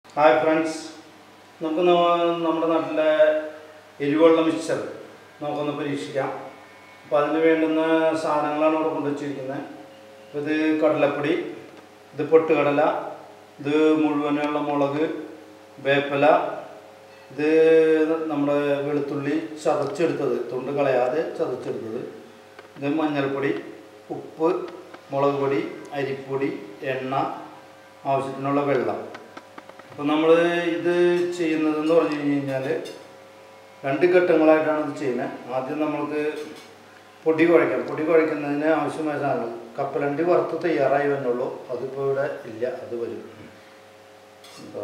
Hi friends നമുക്ക് no- നമ്മുടെ നാട്ടിലെ എരിവുള്ള മിക്സർ നമുക്കൊന്ന് പരീക്ഷിക്കാം അപ്പോൾ അതിന് വേണ്ടുന്ന സാധനങ്ങളാണ് ഇവിടെ കൊണ്ടുവച്ചിരിക്കുന്നത് അപ്പോൾ ഇത് കടലപ്പൊടി ഇത് പൊട്ടുകടല ഇത് മുഴുവനുള്ള മുളക് വേപ്പില ഇത് നമ്മുടെ വെളുത്തുള്ളി ചതച്ചെടുത്തത് തൊണ്ട് കളയാതെ ചതച്ചെടുത്തത് ഇത് മഞ്ഞൾപ്പൊടി ഉപ്പ് മുളക് പൊടി അരിപ്പൊടി എണ്ണ ആവശ്യത്തിനുള്ള വെള്ളം അപ്പോൾ നമ്മൾ ഇത് ചെയ്യുന്നതെന്ന് പറഞ്ഞു കഴിഞ്ഞാൽ രണ്ട് ഘട്ടങ്ങളായിട്ടാണ് ഇത് ചെയ്യുന്നത് ആദ്യം നമ്മൾക്ക് പൊടി കുഴയ്ക്കാം പൊടി കുഴയ്ക്കുന്നതിന് ആവശ്യമായ സാധനങ്ങൾ കപ്പലണ്ടി വറുത്ത് തയ്യാറായി വരുന്നുള്ളൂ അതിപ്പോൾ ഇവിടെ ഇല്ല അത് വരും അപ്പോൾ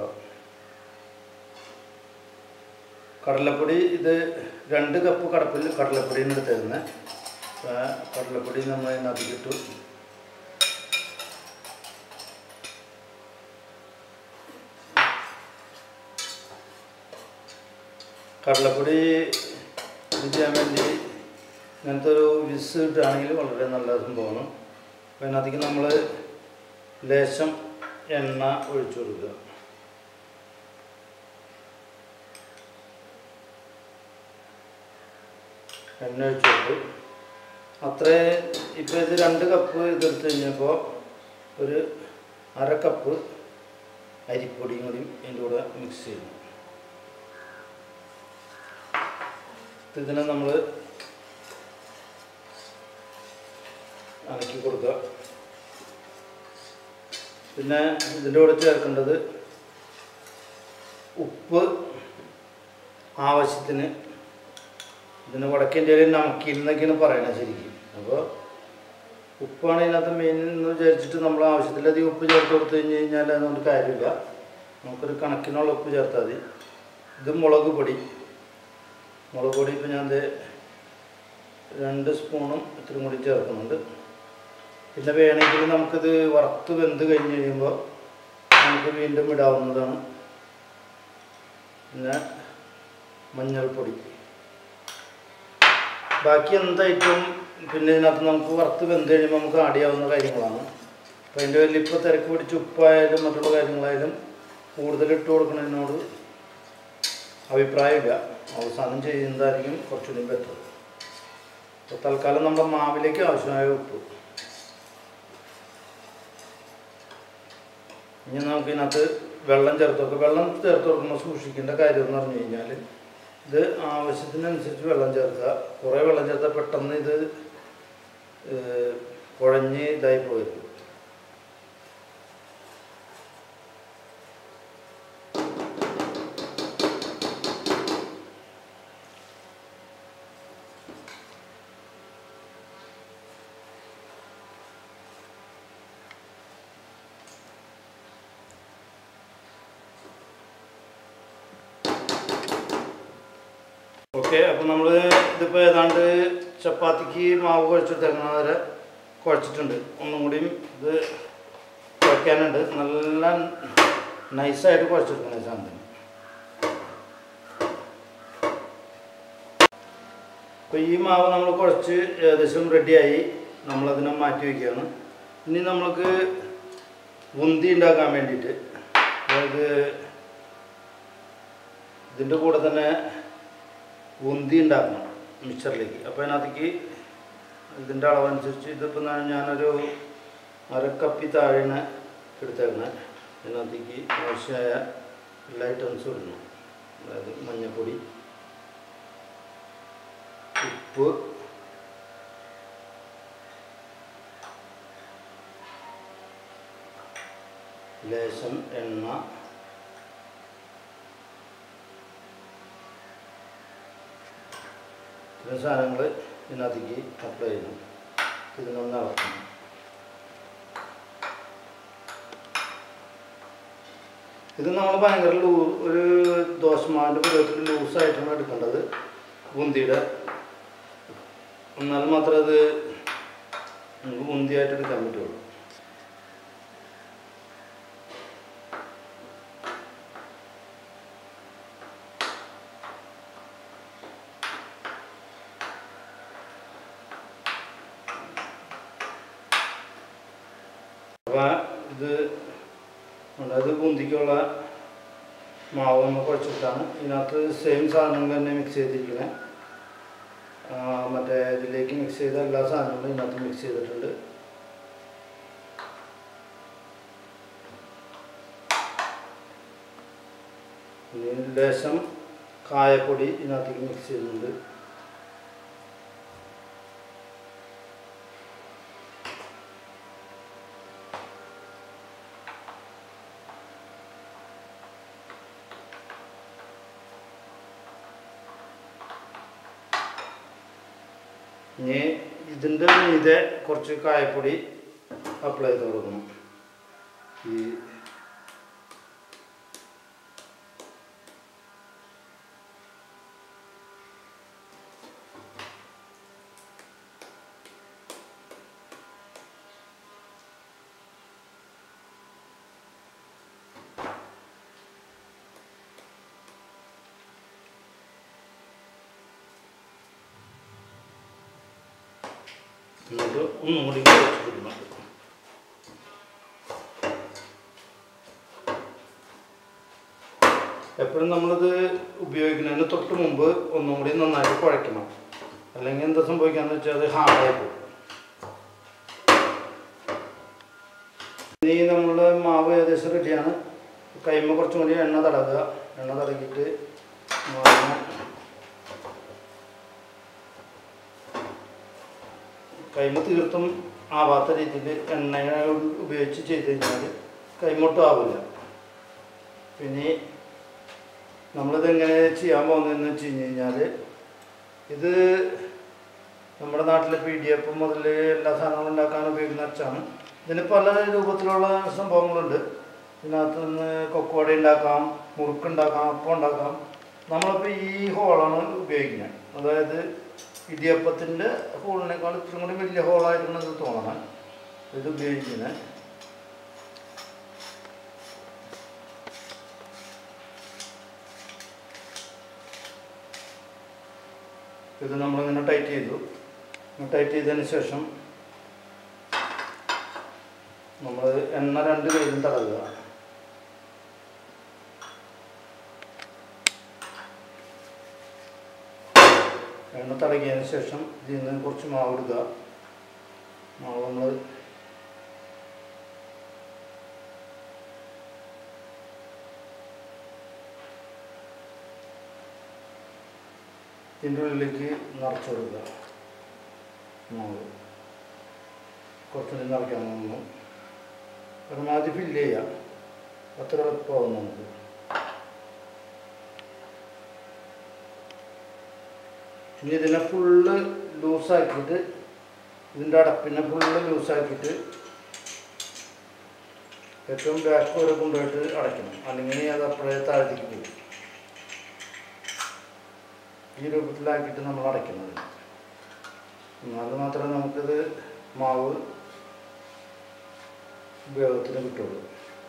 കടലപ്പൊടി ഇത് രണ്ട് കപ്പ് കടപ്പിൽ കടലപ്പൊടിയാണ് എടുത്തിരുന്നത് കടലപ്പൊടി നമ്മൾ ഇതിനകത്ത് ഇട്ടു കടലപ്പൊടി ഇത് ചെയ്യാൻ വേണ്ടി ഇങ്ങനത്തെ ഒരു വിസ് ഇട്ടാണെങ്കിൽ വളരെ നല്ല സംഭവമാണ് അപ്പോൾ അതിനകത്തേക്ക് നമ്മൾ ലേശം എണ്ണ ഒഴിച്ചു കൊടുക്കുക എണ്ണ ഒഴിച്ചു കൊടുത്തു അത്രേ ഇപ്പോൾ ഇത് രണ്ട് കപ്പ് ഇതെടുത്ത് കഴിഞ്ഞപ്പോൾ ഒരു അര കപ്പ് അരിപ്പൊടിയും കൂടി ഇതിൻ്റെ കൂടെ മിക്സ് ചെയ്യുന്നു ഇതിനെ നമ്മൾ അലക്കി കൊടുക്കുക പിന്നെ ഇതിൻ്റെ കൂടെ ചേർക്കേണ്ടത് ഉപ്പ് ആവശ്യത്തിന് ഇതിന് വടക്കേ ഇന്ത്യയിൽ നമക്കീൻ എന്നൊക്കെയാണ് പറയണത് ശരിക്കും അപ്പോൾ ഉപ്പാണ് ഇതിനകത്ത് മെയിൻ എന്ന് വിചാരിച്ചിട്ട് നമ്മൾ ആവശ്യത്തിലധികം ഉപ്പ് ചേർത്ത് കൊടുത്തു കഴിഞ്ഞ് കഴിഞ്ഞാൽ അതുകൊണ്ട് കാര്യമില്ല നമുക്കൊരു കണക്കിനുള്ള ഉപ്പ് ചേർത്താൽ മതി ഇത് മുളക് പൊടി മുളക് പൊടി ഇപ്പോൾ ഞാൻ ദേ രണ്ട് സ്പൂണും ഇത്രയും കൂടി ചേർക്കുന്നുണ്ട് പിന്നെ വേണമെങ്കിൽ നമുക്കിത് വറുത്ത് വെന്ത് കഴിഞ്ഞ് കഴിയുമ്പോൾ നമുക്ക് വീണ്ടും ഇടാവുന്നതാണ് പിന്നെ മഞ്ഞൾപ്പൊടി ബാക്കി എന്തായിട്ടും പിന്നെ ഇതിനകത്ത് നമുക്ക് വറുത്ത് വെന്ത് കഴിയുമ്പോൾ നമുക്ക് ആഡ് ചെയ്യാവുന്ന കാര്യങ്ങളാണ് അപ്പോൾ അതിൻ്റെ വലിയ ഇപ്പോൾ തിരക്ക് പിടിച്ച് ഉപ്പായാലും മറ്റുള്ള കാര്യങ്ങളായാലും കൂടുതൽ ഇട്ട് കൊടുക്കുന്നതിനോട് അഭിപ്രായമില്ല അവസാനം ചെയ്യുന്നതായിരിക്കും കുറച്ചുകൂടി ബെറ്റർ അപ്പോൾ തൽക്കാലം നമ്മുടെ മാവിലേക്ക് ആവശ്യമായ ഉപ്പ് ഇനി നമുക്ക് ഇതിനകത്ത് വെള്ളം ചേർത്ത് കൊടുക്കുക വെള്ളം ചേർത്ത് കൊടുക്കുമ്പോൾ സൂക്ഷിക്കേണ്ട കാര്യം എന്ന് പറഞ്ഞു കഴിഞ്ഞാൽ ഇത് ആവശ്യത്തിനനുസരിച്ച് വെള്ളം ചേർക്കുക കുറേ വെള്ളം ചേർത്താൽ പെട്ടെന്ന് ഇത് ഏഹ്, കുഴഞ്ഞ് ഇതായി പോയിരുന്നു ഓക്കെ അപ്പോൾ നമ്മൾ ഇതിപ്പോൾ ഏതാണ്ട് ചപ്പാത്തിക്ക് മാവ് കുഴച്ചെടുത്തേക്കണ വരെ കുഴച്ചിട്ടുണ്ട് ഒന്നും കൂടിയും ഇത് കുഴക്കാനുണ്ട് നല്ല നൈസായിട്ട് കുഴച്ചെടുക്കണം ഈ സാധനത്തിന് അപ്പോൾ ഈ മാവ് നമ്മൾ കുഴച്ച് ഏകദേശം റെഡിയായി നമ്മളതിനെ മാറ്റി വയ്ക്കുകയാണ് ഇനി നമ്മൾക്ക് ബുന്തി ഉണ്ടാക്കാൻ വേണ്ടിയിട്ട് അതായത് ഇതിൻ്റെ കൂടെ തന്നെ ബുന്തി ഉണ്ടാക്കണം മിക്സറിലേക്ക് അപ്പോൾ അതിനകത്തേക്ക് ഇതിൻ്റെ അളവനുസരിച്ച് ഇതിപ്പോൾ ഞാൻ- ഞാനൊരു അരക്കപ്പി താഴെയാണ് എടുത്തേക്കുന്നത് ഇതിനകത്തേക്ക് ആവശ്യമായ എല്ലാ ഐറ്റംസും ഇടണം അതായത് മഞ്ഞൾപ്പൊടി ഉപ്പ് ലേശം എണ്ണ ഇത്രയും സാധനങ്ങൾ ഇതിനകത്തേക്ക് അപ്ലൈ ചെയ്യണം ഇതിനൊന്ന് ഇളക്കണം ഇത് നമ്മൾ ഭയങ്കര ലൂ ഒരു ദോശമാവിൻ്റെ പരുവത്തിൽ ലൂസായിട്ടാണ് എടുക്കേണ്ടത് ബൂന്തിയുടെ എന്നാൽ മാത്രമേ അത് നമുക്ക് ബൂന്തിയായിട്ട് എടുക്കാൻ പറ്റുള്ളൂ അപ്പോൾ ഇത് അതായത് ബൂന്തിക്കുള്ള മാവ് നമ്മൾ കുഴച്ചിട്ടാണ് ഇതിനകത്ത് സെയിം സാധനങ്ങൾ തന്നെ മിക്സ് ചെയ്തിരിക്കുന്നത് ആ, മറ്റേ ഇതിലേക്ക് മിക്സ് ചെയ്ത എല്ലാ സാധനങ്ങളും ഇതിനകത്ത് മിക്സ് ചെയ്തിട്ടുണ്ട് ഇനി ലേശം കായപ്പൊടി ഇതിനകത്തേക്ക് മിക്സ് ചെയ്യുന്നുണ്ട് ഇനി ഇതിൻ്റെ മീതെ കുറച്ച് കായപ്പൊടി അപ്ലൈ ചെയ്ത് കൊടുക്കണം ഈ എന്നിട്ട് ഒന്നും കൂടി കുഴച്ച് കൊടുക്കണം എപ്പോഴും നമ്മളിത് ഉപയോഗിക്കുന്നതിന് തൊട്ട് മുമ്പ് ഒന്നും കൂടി നന്നായിട്ട് കുഴയ്ക്കണം അല്ലെങ്കിൽ എന്താ സംഭവിക്കാന്ന് വെച്ചാൽ അത് ഹാർഡായി പോകും ഇനി നമ്മളുടെ മാവ് ഏകദേശം റെഡിയാണ് കൈമ കുറച്ചും കൂടി എണ്ണ തടവുക എണ്ണ തടകിയിട്ട് മാവിനെ കൈമ തീർത്തും ആവാത്ത രീതിയിൽ എണ്ണ ഉപയോഗിച്ച് ചെയ്ത് കഴിഞ്ഞാൽ കൈമൊട്ടും ആവില്ല പിന്നെ നമ്മളിത് എങ്ങനെ ചെയ്യാൻ പോകുന്നതെന്ന് വെച്ച് കഴിഞ്ഞ് കഴിഞ്ഞാൽ ഇത് നമ്മുടെ നാട്ടിലെ പി ഡി എഫ് മുതൽ എല്ലാ സാധനങ്ങളും ഉണ്ടാക്കാൻ ഉപയോഗിക്കുന്ന അച്ചാണ് ഇതിന് പല രൂപത്തിലുള്ള സംഭവങ്ങളുണ്ട് ഇതിനകത്ത് നിന്ന് കൊക്കുവട ഉണ്ടാക്കാം മുറുക്കുണ്ടാക്കാം അപ്പം ഉണ്ടാക്കാം നമ്മളിപ്പോൾ ഈ ഹോളാണ് ഉപയോഗിക്കുന്നത് അതായത് ഇടിയപ്പത്തിൻ്റെ ഹോളിനേക്കാൾ ഇത്രയും കൂടി വലിയ ഹോളായിട്ടാണ് ഇത് തോന്നണം ഇത് ഉപയോഗിക്കുന്നത് ഇത് നമ്മളിങ്ങനെ ടൈറ്റ് ചെയ്തു ടൈറ്റ് ചെയ്തതിന് ശേഷം നമ്മൾ എണ്ണ രണ്ട് കയ്യിലും തടവുക എണ്ണ തടകിയതിന് ശേഷം ഇതിൽ നിന്ന് കുറച്ച് മാവ് എടുക്കുക മാവ് നമ്മൾ ഇതിൻ്റെ ഉള്ളിലേക്ക് നിറച്ച് കൊടുക്കുക മാവ് കുറച്ചുകൂടി നിറയ്ക്കാൻ തോന്നുന്നു പരമാവധി ഫില്ല് ചെയ്യാം അത്ര എളുപ്പമാവും നമുക്ക് ഇനി ഇതിനെ ഫുള്ള് ലൂസാക്കിയിട്ട് ഇതിൻ്റെ അടപ്പിനെ ഫുള്ള് ലൂസാക്കിയിട്ട് ഏറ്റവും ബാക്ക് വരെ കൊണ്ടുപോയിട്ട് അടയ്ക്കണം അല്ലെങ്കിൽ അത് അപ്പോഴേ താഴത്തേക്ക് പോകും ഈ രൂപത്തിലാക്കിയിട്ട് നമ്മൾ അടയ്ക്കുന്നത് എന്നാൽ മാത്രമേ നമുക്കിത് മാവ് ഉപയോഗത്തിന് കിട്ടുള്ളൂ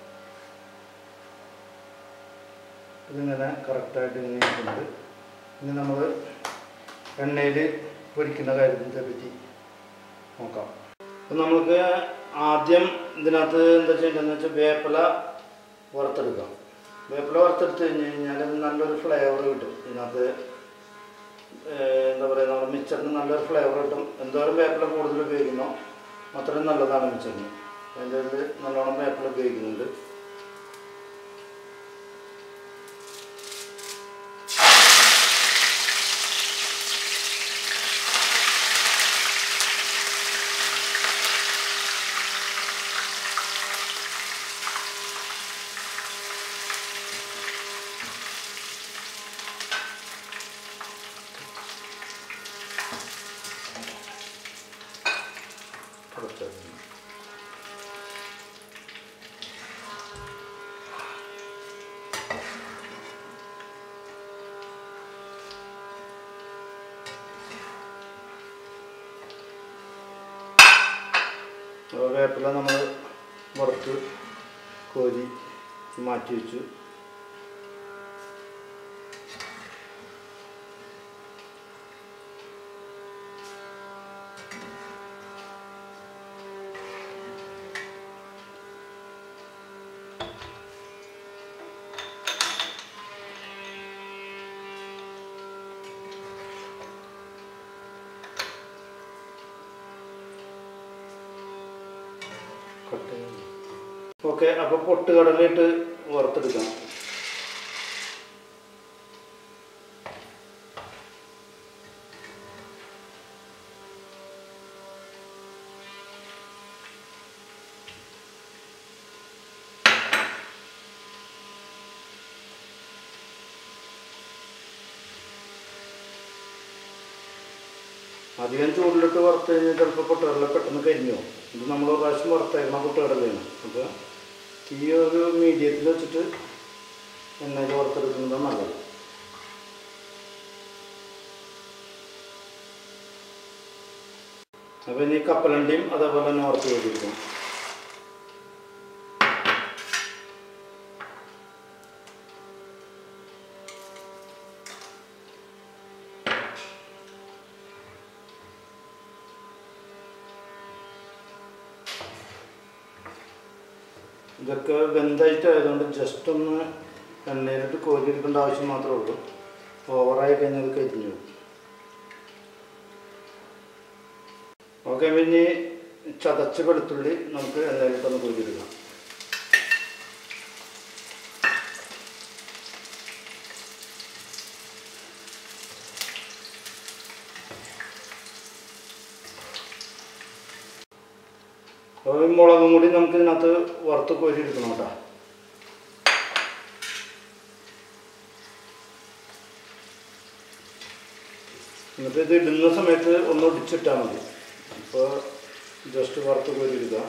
ഇതിങ്ങനെ കറക്റ്റായിട്ട് ഇങ്ങനെ ഇരിക്കുന്നുണ്ട് ഇനി നമ്മൾ എണ്ണയിൽ പൊരിക്കുന്ന കാര്യത്തെ പറ്റി നോക്കാം അപ്പം നമുക്ക് ആദ്യം ഇതിനകത്ത് എന്താ ചെയ്യേണ്ടതെന്ന് വെച്ചാൽ വേപ്പില വറുത്തെടുക്കാം വേപ്പില വറുത്തെടുത്ത് കഴിഞ്ഞ് കഴിഞ്ഞാൽ അത് നല്ലൊരു ഫ്ലേവർ കിട്ടും ഇതിനകത്ത് ഏഹ് എന്താ പറയുക നമ്മുടെ മിച്ചറിന് നല്ലൊരു ഫ്ലേവർ കിട്ടും എന്തോരം വേപ്പില കൂടുതൽ ഉപയോഗിക്കുന്നോ അത്രയും നല്ലതാണ് മിച്ചറിന് അതിൻ്റെ ഇതിൽ നല്ലോണം വേപ്പില ഉപയോഗിക്കുന്നുണ്ട് കുറച്ച് അപ്പോൾ വേപ്പില നമ്മൾ വറുത്ത് കോരി മാറ്റി വെച്ചു കട്ട് ഓക്കെ അപ്പോൾ പൊട്ടുകടലിട്ട് വറുത്തെടുക്കാം അധികം ചൂടിലിട്ട് വറുത്ത് കഴിഞ്ഞാൽ ചിലപ്പോൾ പൊട്ടുകടല പെട്ടെന്ന് കരിഞ്ഞു പോകും. ഇത് നമ്മൾ ഒരു പ്രാവശ്യം വറുത്തേക്കണ പൊട്ടുകടലയാണ് അപ്പോൾ തീ ഒരു മീഡിയത്തിൽ വെച്ചിട്ട് എണ്ണയിൽ വറുത്തെടുക്കുന്നത് നല്ലത് അപ്പോൾ ഇനി കപ്പലണ്ടിയും അതേപോലെ തന്നെ വറുത്ത് വെച്ചിരിക്കും ഇതൊക്കെ വെന്തായിട്ടായതുകൊണ്ട് ജസ്റ്റ് ഒന്ന് എണ്ണയിലിട്ട് കോരിയെടുക്കേണ്ട ആവശ്യം മാത്രമേ ഉള്ളൂ ഓവറായി കഴിഞ്ഞാൽ ഇത് കരിഞ്ഞു പോകും. ഓക്കെ പിന്നെ ചതച്ച വെളുത്തുള്ളി നമുക്ക് എണ്ണയിലിട്ടൊന്ന് കോരിയെടുക്കാം അപ്പോൾ ഈ മുളകും കൂടി നമുക്ക് ഇതിനകത്ത് വറുത്ത് കോരിയെടുക്കണം കേട്ടോ എന്നിട്ട് ഇത് ഇടുന്ന സമയത്ത് ഒന്ന് ഒടിച്ചിട്ടാൽ മതി അപ്പോൾ ജസ്റ്റ് വറുത്ത് കോരിയെടുക്കുക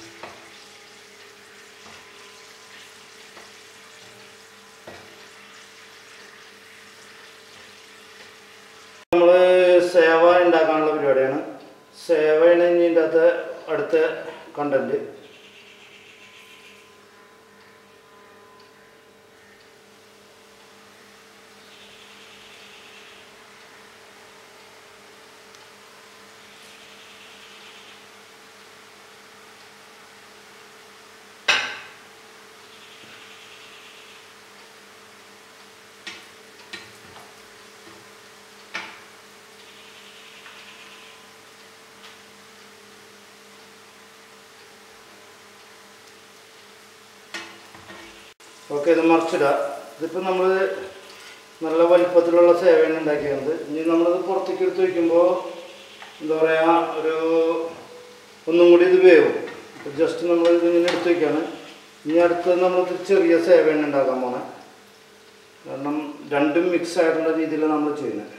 നമ്മൾ സേവ ഉണ്ടാക്കാനുള്ള പരിപാടിയാണ് സേവയാണ് ഇനി ഇതിൻ്റെ അകത്ത് അടുത്ത കണ്ടന്റ് ഓക്കെ ഇത് മറിച്ചിടുക ഇതിപ്പോൾ നമ്മൾ നല്ല വലിപ്പത്തിലുള്ള സേവനം ഉണ്ടാക്കിയത് ഇനി നമ്മളിത് പുറത്തേക്ക് എടുത്ത് വയ്ക്കുമ്പോൾ എന്താ പറയുക ഒരു ഒന്നും കൂടി ഇത് വേവും അപ്പോൾ ജസ്റ്റ് നമ്മൾ ഇതിങ്ങനെ എടുത്ത് വയ്ക്കുകയാണ് ഇനി അടുത്ത് നമ്മൾ ചെറിയ സേവനം ഉണ്ടാക്കാൻ പോണേ കാരണം രണ്ടും മിക്സ് ആയിട്ടുള്ള രീതിയിൽ നമ്മൾ ചെയ്യുന്നത്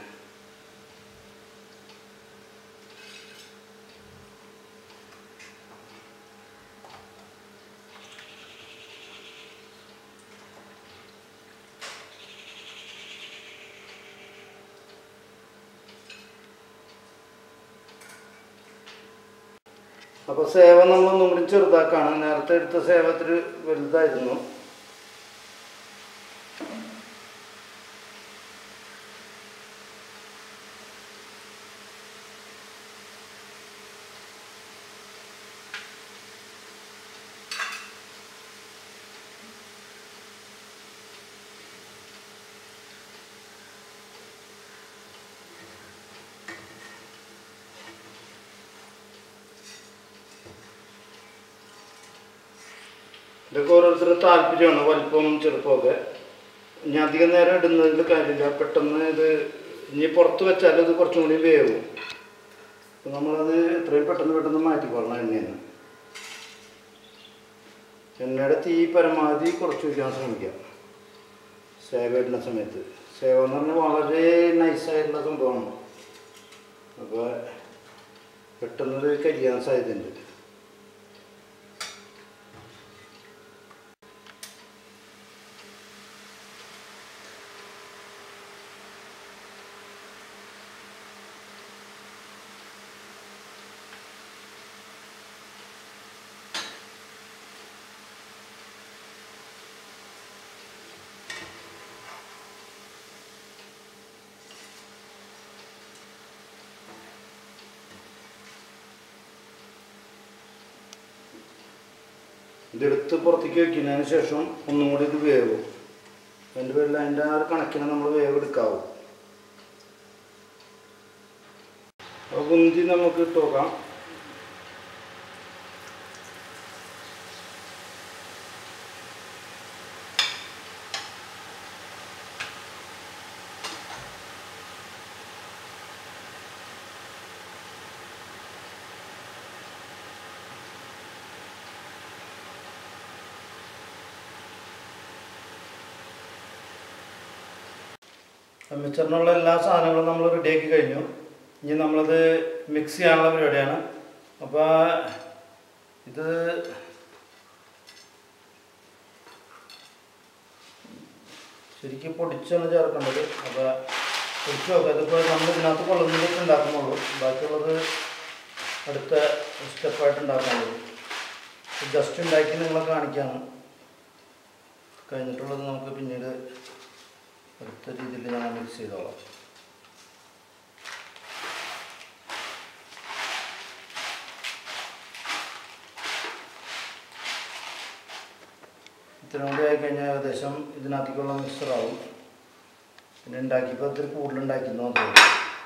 അപ്പോൾ സേവ നമ്മളൊന്നും കൂടി ചെറുതാക്കാണ് നേരത്തെ എടുത്ത സേവ ഇത്തിരി വലുതായിരുന്നു ഇതൊക്കെ ഓരോരുത്തരുടെ താല്പര്യമാണ് വലിപ്പം ചെറുപ്പമൊക്കെ ഇനി അധികം നേരം ഇടുന്നതിൽ കാര്യമില്ല പെട്ടെന്ന് ഇത് ഇനി പുറത്ത് വെച്ചാൽ ഇത് കുറച്ചും കൂടി വേവും അപ്പം നമ്മളത് എത്രയും പെട്ടെന്ന് പെട്ടെന്ന് മാറ്റിക്കൊള്ളണം എണ്ണയെന്ന് എണ്ണയുടെ തീ പരമാവധി കുറച്ച് വയ്ക്കാൻ ശ്രമിക്കുക സേവ ഇടുന്ന സമയത്ത് സേവ എന്ന് പറഞ്ഞാൽ വളരെ നൈസായിട്ടുള്ള സംഭവമാണ് അപ്പോൾ പെട്ടെന്നത് കരിയാൻ സാധ്യതയുണ്ട് ഇതെടുത്ത് പുറത്തേക്ക് വെക്കുന്നതിന് ശേഷം ഒന്നും കൂടി ഇത് വേവും അതിൻ്റെ പേരിൽ അതിൻ്റെ ആ ഒരു കണക്കിന് നമ്മൾ വേവ് എടുക്കാവും അപ്പോൾ കുന്തി നമുക്ക് ഇട്ട് നോക്കാം മിക്സറിനുള്ള എല്ലാ സാധനങ്ങളും നമ്മൾ റെഡിയാക്കി കഴിഞ്ഞു ഇനി നമ്മളത് മിക്സ് ചെയ്യാനുള്ള പരിപാടിയാണ് അപ്പോൾ ഇത് ശരിക്കും പൊടിച്ചാണ് ചേർക്കേണ്ടത് അപ്പോൾ പൊടിച്ച് നോക്കാം ഇതിപ്പോൾ നമ്മൾ ഇതിനകത്ത് കൊള്ളുന്നതൊക്കെ ഉണ്ടാക്കുന്നുള്ളൂ ബാക്കിയുള്ളത് അടുത്ത സ്റ്റെപ്പായിട്ട് ഉണ്ടാക്കാനുള്ളൂ ജസ്റ്റ് ഉണ്ടാക്കി നിങ്ങളെ കാണിക്കാണ് കഴിഞ്ഞിട്ടുള്ളത് നമുക്ക് പിന്നീട് അടുത്ത രീതിയിൽ ഞാൻ മിക്സ് ചെയ്തോളാം ഇത്രയും കൂടി ആയിക്കഴിഞ്ഞാൽ ഏകദേശം ഇതിനകത്തേക്കുള്ള മിക്സറാവും പിന്നെ ഉണ്ടാക്കിയപ്പോൾ ഇത്തിരി കൂടുതലുണ്ടാക്കുന്നു തോന്നുന്നു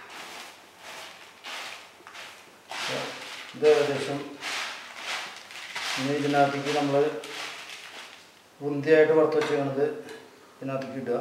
ഇത് ഏകദേശം ഇനി ഇതിനകത്തേക്ക് നമ്മൾ ബുന്തിയായിട്ട് വറുത്ത് വെച്ചിരിക്കുന്നത് ഇതിനകത്തേക്ക് ഇടുക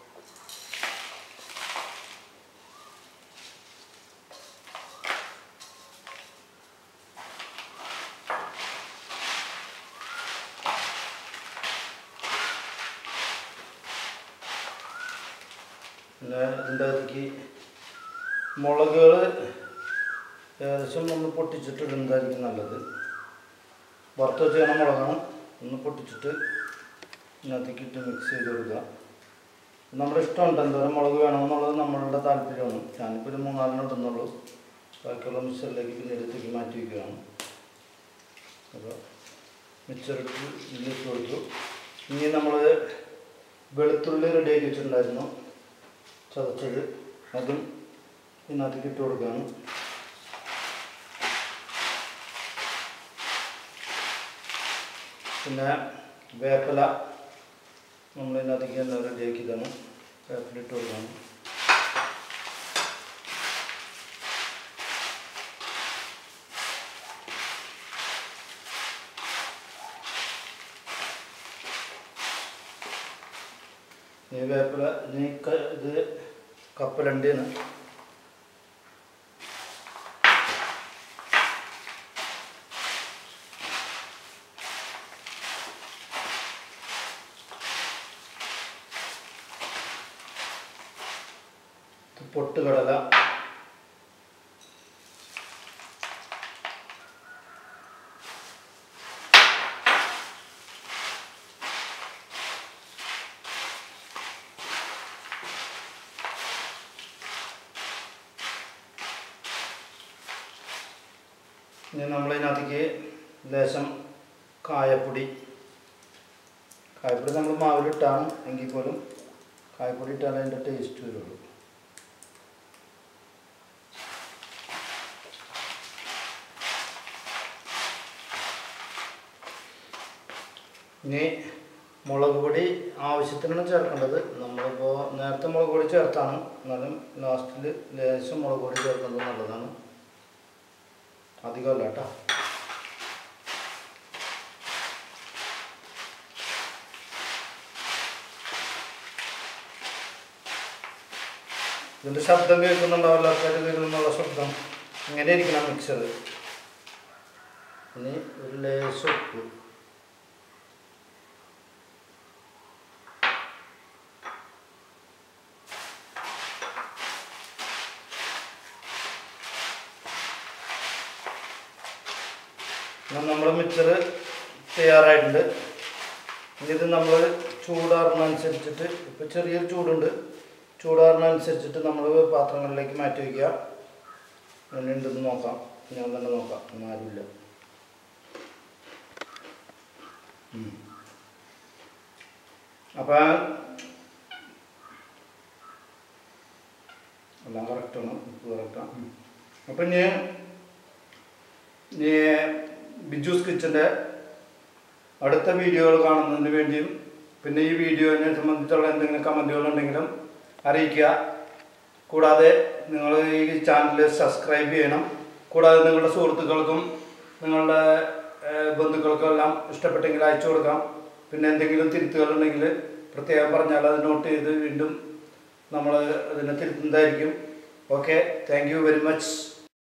പിന്നെ ഇതിൻ്റെ അകത്തേക്ക് മുളകുകൾ ഏകദേശം ഒന്ന് പൊട്ടിച്ചിട്ട് ഇടുന്നതായിരിക്കും നല്ലത് വറുത്ത് വെച്ചാൽ മുളകാണ് ഒന്ന് പൊട്ടിച്ചിട്ട് ഇതിനകത്തേക്ക് ഇട്ട് മിക്സ് ചെയ്ത് കൊടുക്കുക നമ്മുടെ ഇഷ്ടമുണ്ട് എന്തോരം മുളക് വേണമെന്നുള്ളത് നമ്മളുടെ താല്പര്യമാണ് ഞാനിപ്പോൾ ഒരു മൂന്നാലിന് ഇടുന്നുള്ളൂ ബാക്കിയുള്ള മിക്സറിലേക്ക് പിന്നീട് തൂക്കി മാറ്റി വയ്ക്കുകയാണ് അപ്പോൾ മിക്സറിട്ട് ഇതിലിട്ട് കൊടുത്തു ഇനി നമ്മൾ വെളുത്തുള്ളി റെഡിയാക്കി വെച്ചിട്ടുണ്ടായിരുന്നു ചതച്ചത് അതും ഇതിനകത്തേക്ക് ഇട്ട് കൊടുക്കുകയാണ് പിന്നെ വേപ്പില നമ്മൾ ഇതിനകത്തേക്ക് തന്നെ റെഡിയാക്കിയതാണ് വേപ്പില ഇട്ട് കൊടുക്കുകയാണ് ഈ വേപ്പില ഇനി ക- ഇത് കപ്പലണ്ടിയാണ് ഇത് പൊട്ടുകടല ഇനി നമ്മളിതിനകത്തേക്ക് ലേശം കായപ്പൊടി കായപ്പൊടി നമ്മൾ മാവിലിട്ടാണ് എങ്കിൽ പോലും കായപ്പൊടി ഇട്ടാലേ അതിൻ്റെ ടേസ്റ്റ് വരുള്ളൂ ഇനി മുളക് പൊടി ആവശ്യത്തിനാണ് ചേർക്കേണ്ടത് നമ്മളിപ്പോൾ നേരത്തെ മുളക് പൊടി ചേർത്താണ് എന്നാലും ലാസ്റ്റിൽ ലേശം മുളക് പൊടി ചേർക്കുന്നത് നല്ലതാണ് അധികമല്ല കേട്ടോ ഇതിൻ്റെ ശബ്ദം കേൾക്കുന്നുണ്ടാവില്ല ആൾക്കാർ കേൾക്കുന്നുള്ള ശബ്ദം ഇങ്ങനെ ഇരിക്കണം മിക്സർ ഇനി ഒരു ലേശം ഉപ്പ് നമ്മൾ മിക്സർ തയ്യാറായിട്ടുണ്ട് ഇനി ഇത് നമ്മൾ ചൂടാറുന്നതനുസരിച്ചിട്ട് ഇപ്പോൾ ചെറിയൊരു ചൂടുണ്ട് ചൂടാറുന്നതനുസരിച്ചിട്ട് നമ്മൾ പാത്രങ്ങളിലേക്ക് മാറ്റി വയ്ക്കുക എങ്ങനെയുണ്ടെന്ന് നോക്കാം ഞാൻ തന്നെ നോക്കാം ഒന്നും ആരുമില്ല ഉം. അപ്പം എല്ലാം കറക്റ്റാണ് ഉപ്പ് കറക്റ്റാണ് അപ്പം ഇനി ഇനി ബിജൂസ് കിച്ചൻ്റെ അടുത്ത വീഡിയോകൾ കാണുന്നതിന് വേണ്ടിയും പിന്നെ ഈ വീഡിയോനെ സംബന്ധിച്ചുള്ള എന്തെങ്കിലും കമൻറ്റുകൾ ഉണ്ടെങ്കിലും അറിയിക്കുക കൂടാതെ നിങ്ങൾ ഈ ചാനൽ സബ്സ്ക്രൈബ് ചെയ്യണം കൂടാതെ നിങ്ങളുടെ സുഹൃത്തുക്കൾക്കും നിങ്ങളുടെ ഏഹ്, ബന്ധുക്കൾക്കും എല്ലാം ഇഷ്ടപ്പെട്ടെങ്കിൽ അയച്ചു കൊടുക്കാം പിന്നെ എന്തെങ്കിലും തിരുത്തുകളുണ്ടെങ്കിൽ പ്രത്യേകം പറഞ്ഞാൽ അത് നോട്ട് ചെയ്ത് വീണ്ടും നമ്മൾ അതിനെ തിരുത്തുന്നതായിരിക്കും okay thank you very much